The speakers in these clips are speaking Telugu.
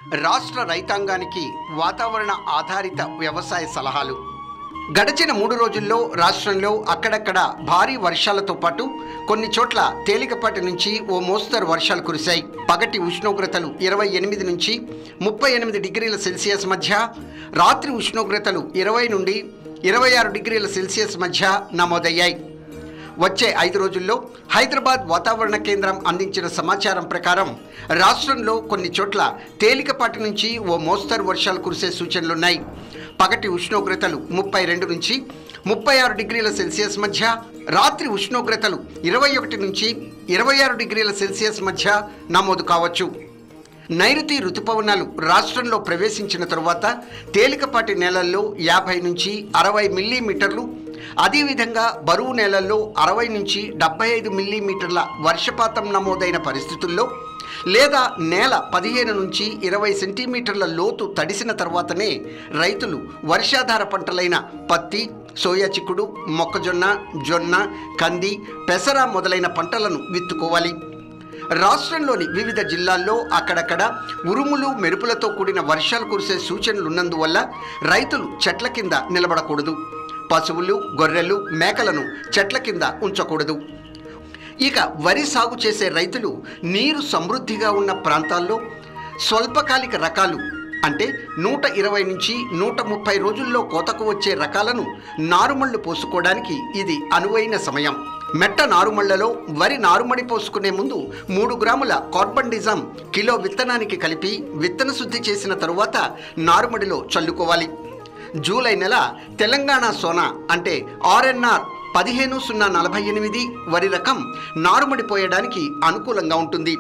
రాష్ట్ర రైతాంగానికి వాతావరణ ఆధారిత వ్యవసాయ సలహాలు గడిచిన మూడు రోజుల్లో రాష్ట్రంలో అక్కడక్కడ భారీ వర్షాలతో పాటు కొన్ని చోట్ల తేలికపాటి నుంచి ఓ మోస్తరు వర్షాలు కురిశాయి పగటి ఉష్ణోగ్రతలు ఇరవై ఎనిమిది నుంచి ముప్పై ఎనిమిది డిగ్రీల సెల్సియస్ మధ్య రాత్రి ఉష్ణోగ్రతలు ఇరవై నుండి ఇరవై ఆరు డిగ్రీల సెల్సియస్ మధ్య నమోదయ్యాయి వచ్చే ఐదు రోజుల్లో హైదరాబాద్ వాతావరణ కేంద్రం అందించిన సమాచారం ప్రకారం రాష్ట్రంలో కొన్ని చోట్ల తేలికపాటి నుంచి ఓ మోస్తరు వర్షాలు కురిసే సూచనలున్నాయి పగటి ఉష్ణోగ్రతలు ముప్పై రెండు నుంచి ముప్పై ఆరు డిగ్రీల సెల్సియస్ మధ్య రాత్రి ఉష్ణోగ్రతలు ఇరవై ఒకటి నుంచి ఇరవై ఆరు డిగ్రీల సెల్సియస్ మధ్య నమోదు కావచ్చు నైరుతి రుతుపవనాలు రాష్ట్రంలో ప్రవేశించిన తరువాత తేలికపాటి నేలల్లో యాభై నుంచి అరవై మిల్లీమీటర్లు అదేవిధంగా బరువు నేలల్లో అరవై నుంచి డెబ్బై ఐదు మిల్లీమీటర్ల వర్షపాతం నమోదైన పరిస్థితుల్లో లేదా నేల పదిహేను నుంచి ఇరవై సెంటీమీటర్ల లోతు తడిసిన తర్వాతనే రైతులు వర్షాధార పంటలైన పత్తి సోయా చిక్కుడు మొక్కజొన్న జొన్న కంది పెసర మొదలైన పంటలను విత్తుకోవాలి రాష్ట్రంలోని వివిధ జిల్లాల్లో అక్కడక్కడ ఉరుములు మెరుపులతో కూడిన వర్షాలు కురిసే సూచనలున్నందువల్ల రైతులు చెట్ల కింద నిలబడకూడదు పశువులు గొర్రెలు మేకలను చెట్ల కింద ఉంచకూడదు ఇక వరి సాగు చేసే రైతులు నీరు సమృద్ధిగా ఉన్న ప్రాంతాల్లో స్వల్పకాలిక రకాలు అంటే నూట ఇరవై నుంచి నూట ముప్పై రోజుల్లో కోతకు వచ్చే రకాలను నారుమళ్లు పోసుకోవడానికి ఇది అనువైన సమయం మెట్ట నారుమళ్లలో వరి నారుమడి పోసుకునే ముందు మూడు గ్రాముల కార్బండిజం కిలో విత్తనానికి కలిపి విత్తన శుద్ధి చేసిన తరువాత నారుమడిలో చల్లుకోవాలి జూలై నెల తెలంగాణ సోనా అంటే ఆర్ఎన్ఆర్ పదిహేను సున్నా నలభై ఎనిమిది వరి రకం నారుమడి పోయడానికి అనుకూలంగా ఉంటుంది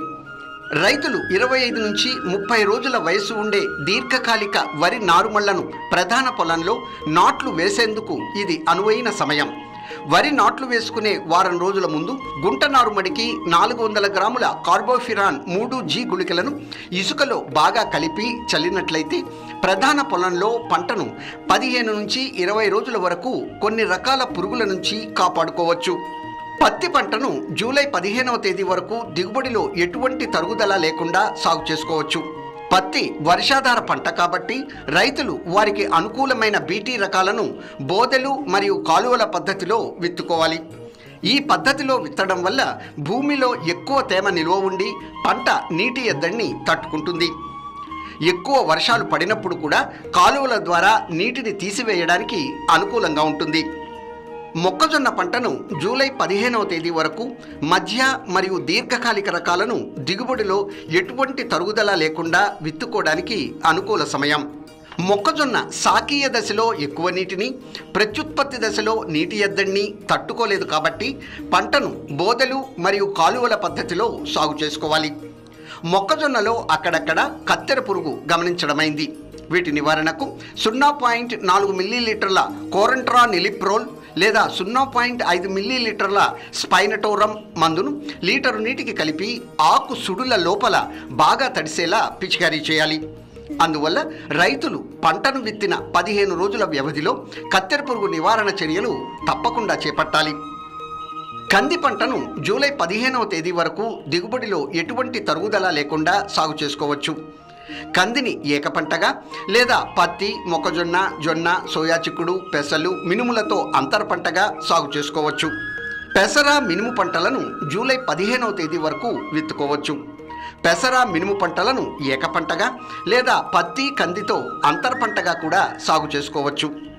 రైతులు ఇరవై ఐదు నుంచి ముప్పై రోజుల వయసు ఉండే దీర్ఘకాలిక వరి నారుమళ్లను ప్రధాన పొలంలో నాట్లు వేసేందుకు ఇది అనువైన సమయం వరి నాట్లు వేసుకునే వారం రోజుల ముందు గుంట నారుమడికి నాలుగు వందల గ్రాముల కార్బోఫిరాన్ మూడు జీ గుళికలను ఇసుకలో బాగా కలిపి చల్లినట్లయితే ప్రధాన పొలంలో పంటను పదిహేను నుంచి ఇరవై రోజుల వరకు కొన్ని రకాల పురుగుల నుంచి కాపాడుకోవచ్చు పత్తి పంటను జూలై పదిహేనవ తేదీ వరకు దిగుబడిలో ఎటువంటి తరుగుదల లేకుండా సాగు చేసుకోవచ్చు పత్తి వర్షాధార పంట కాబట్టి రైతులు వారికి అనుకూలమైన బీటీ రకాలను బోదెలు మరియు కాలువల పద్ధతిలో విత్తుకోవాలి ఈ పద్ధతిలో విత్తడం వల్ల భూమిలో ఎక్కువ తేమ నిల్వ ఉండి పంట నీటి ఎద్దడిని తట్టుకుంటుంది ఎక్కువ వర్షాలు పడినప్పుడు కూడా కాలువల ద్వారా నీటిని తీసివేయడానికి అనుకూలంగా ఉంటుంది మొక్కజొన్న పంటను జూలై పదిహేనవ తేదీ వరకు మధ్య మరియు దీర్ఘకాలిక రకాలను దిగుబడిలో ఎటువంటి తరుగుదల లేకుండా విత్తుకోవడానికి అనుకూల సమయం మొక్కజొన్న సాకీయ దశలో ఎక్కువ నీటిని ప్రత్యుత్పత్తి దశలో నీటి ఎద్దడిని తట్టుకోలేదు కాబట్టి పంటను బోదెలు మరియు కాలువల పద్ధతిలో సాగు చేసుకోవాలి మొక్కజొన్నలో అక్కడక్కడ కత్తెర పురుగు గమనించడమైంది వీటి నివారణకు సున్నా పాయింట్ నాలుగు మిల్లీలీటర్ల కోరంట్రా నిలిప్రోల్ లేదా సున్నా పాయింట్ ఐదు మిల్లీలీటర్ల స్పైనటోరం మందును లీటరు నీటికి కలిపి ఆకు సుడుల లోపల బాగా తడిసేలా పిచికారీ చేయాలి అందువల్ల రైతులు పంటను విత్తిన పదిహేను రోజుల వ్యవధిలో కత్తెర పురుగు నివారణ చర్యలు తప్పకుండా చేపట్టాలి కంది పంటను జూలై పదిహేనవ తేదీ వరకు దిగుబడిలో ఎటువంటి తరుగుదల లేకుండా సాగు చేసుకోవచ్చు కందిని ఏకపంటగా లేదా పత్తి మొక్కజొన్న జొన్న సోయా చిక్కుడు పెసలు మినుములతో అంతర పంటగా సాగు చేసుకోవచ్చు పెసర మినుము పంటలను జూలై పదిహేనవ తేదీ వరకు విత్తుకోవచ్చు పెసర మినుము పంటలను ఏకపంటగా లేదా పత్తి కందితో అంతర పంటగా కూడా సాగు చేసుకోవచ్చు